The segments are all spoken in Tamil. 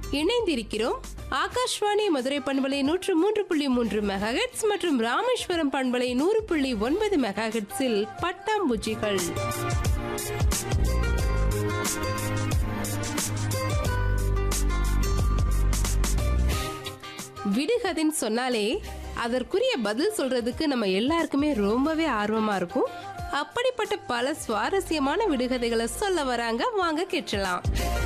இணைந்திருக்கிறோம் ஆகாஷ்வாணி மதுரை பண்பலை நூற்று மூன்று புள்ளி மூன்று மெகாஹெட்ஸ் மற்றும் ராமேஸ்வரம் பண்பலை நூறு புள்ளி ஒன்பது மெகாஹெட்ஸில் பட்டாம்பூச்சிகள் விடுகதைன்னு சொன்னாலே அதற்குரிய பதில் சொல்றதுக்கு நம்ம எல்லாருக்குமே ரொம்பவே ஆர்வமா இருக்கும் அப்படிப்பட்ட பல சுவாரஸ்யமான விடுகதைகளை சொல்ல வராங்க வாங்க கேட்கலாம்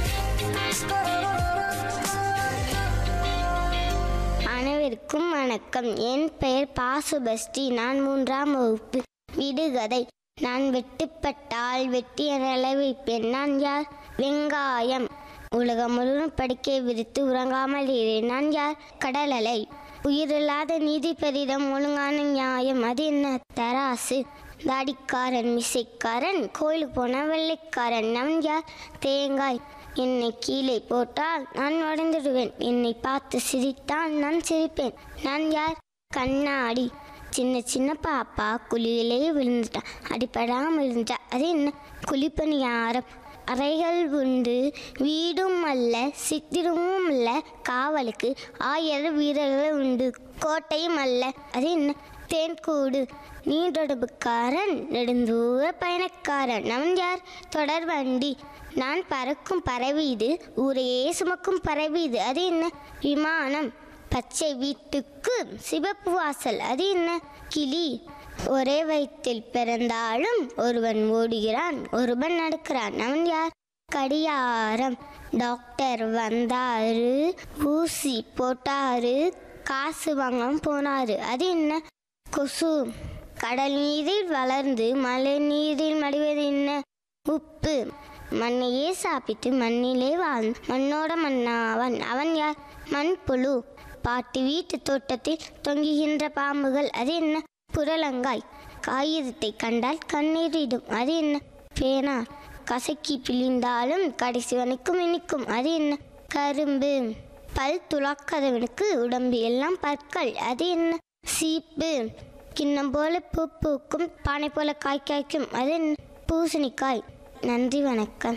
அனைவருக்கும் வணக்கம் என் பெயர் பாசுபஸ்டி நான் மூன்றாம் வகுப்பு விடுகதை நான் வெட்டுப்பட்டால் வெட்டிய நிலவைப்பேன் நான் யார் வெங்காயம் உலகம் முழுவதும் படிக்க விரித்து உறங்காமல் இரு நான் யார் கடல் அலை உயிரில்லாத நீதி பெரிதம் ஒழுங்கான நியாயம் அது என்ன தராசு தாடிக்காரன் மிசைக்காரன் கோயிலுக்கு போன வெள்ளைக்காரன் நான் யார் தேங்காய் என்னை கீழே போட்டால் நான் உடைந்துடுவேன் என்னை பார்த்து சிரித்தால் நான் சிரிப்பேன் நான் யார் கண்ணாடி சின்ன சின்ன பாப்பா குழியிலே விழுந்துட்டா அடிப்படாமல் இருந்தா அது என்ன குழிப்பணியாரம் அறைகள் உண்டு வீடும் அல்ல சித்திரமும் அல்ல காவலுக்கு ஆயிரம் வீரர்கள் உண்டு கோட்டையும் அல்ல அது என்ன தேன்கூடு நீண்டொடப்புக்காரன் நெடுந்தூர பயணக்காரன் அவன் யார் தொடர் வண்டி நான் பறக்கும் பறவை இது ஊரையே சுமக்கும் பறவை இது அது என்ன விமானம் பச்சை வீட்டுக்கு சிவப்பு வாசல் அது என்ன கிளி ஒரே வயிற்றில் பிறந்தாலும் ஒருவன் ஓடுகிறான் ஒருவன் நடக்கிறான் அவன் யார் கடியாரம் டாக்டர் வந்தாரு ஊசி போட்டாரு காசு வாங்காம போனாரு அது என்ன கொசு கடல் நீரில் வளர்ந்து மழை நீரில் மடிவது என்ன உப்பு மண்ணையே சாப்பிட்டு மண்ணிலே வாழ் மண்ணோட மண்ணாவன் அவன் யார் மண்புழு பாட்டி வீட்டு தோட்டத்தில் தொங்குகின்ற பாம்புகள் அது என்ன புரளங்காய் காகிதத்தை கண்டால் கண்ணீரிடும் அது என்ன பேனா கசக்கி பிழிந்தாலும் கடைசி வரைக்கும் இனிக்கும் அது என்ன கரும்பு பல் துளாக்காதவனுக்கு உடம்பு எல்லாம் பற்கள் அது என்ன சீப்பு கிண்ணம் போல பூ பூக்கும் பானை போல காய் காய்க்கும் அது என்ன பூசணிக்காய் நன்றி வணக்கம்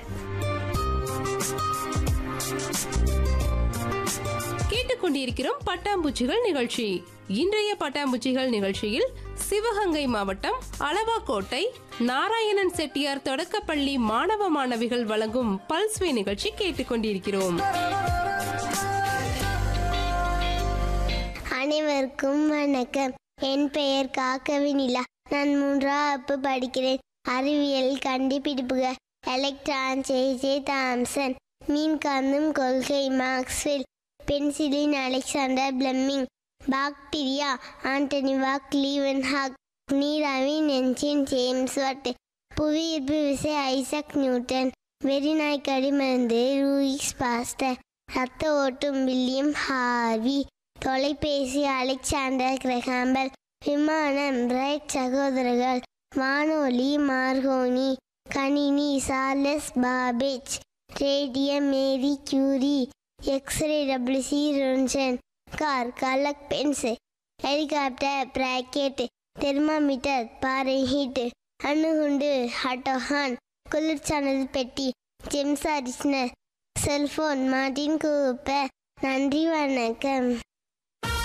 கேட்டுக்கொண்டிருக்கிறோம் பட்டாம்பூச்சிகள் நிகழ்ச்சி இன்றைய பட்டாம்பூச்சிகள் நிகழ்ச்சியில் சிவகங்கை மாவட்டம் அளவாக்கோட்டை நாராயணன் செட்டியார் தொடக்கப்பள்ளி மாணவ மாணவிகள் வழங்கும் பல்ஸ்வே நிகழ்ச்சி கேட்டுக்கொண்டிருக்கிறோம் அனைவருக்கும் வணக்கம் என் பெயர் காக்கவினிலா நான் மூன்றாவது படிக்கிறேன் அறிவியல் கண்டுபிடிப்புகள் எலக்ட்ரான் ஜே தாம்சன் மீன்காந்தும் கொள்கை Maxwell penicillin Alexander Fleming bacteria Antony van Leeuwenhoek நீராவின் என்ஜின் ஜேம்ஸ் வாட் புவியீர்ப்பு விசை ஐசக் நியூட்டன் வெறிநாய் கடிமருந்து லூயிஸ் பாஸ்டர் ரத்த ஓட்டும் வில்லியம் ஹார்வி தொலைபேசி அலெக்சாண்டர் கிரகாம்பல் விமானம் ரைட் சகோதரர்கள் வானொலி மார்கோனி கணினி Charles Babbage radium Marie Curie X ray W C Roentgen car Karl Benz helicopter பிராக்கெட் தெர்மாமீட்டர் பாறை ஹீட் அணுகுண்டு ஹட்டோஹான் குளிர்சானது பெட்டி ஜெம்ஸ் அடிஷனர் செல்போன் மார்டின் கூப்பர் நன்றி வணக்கம்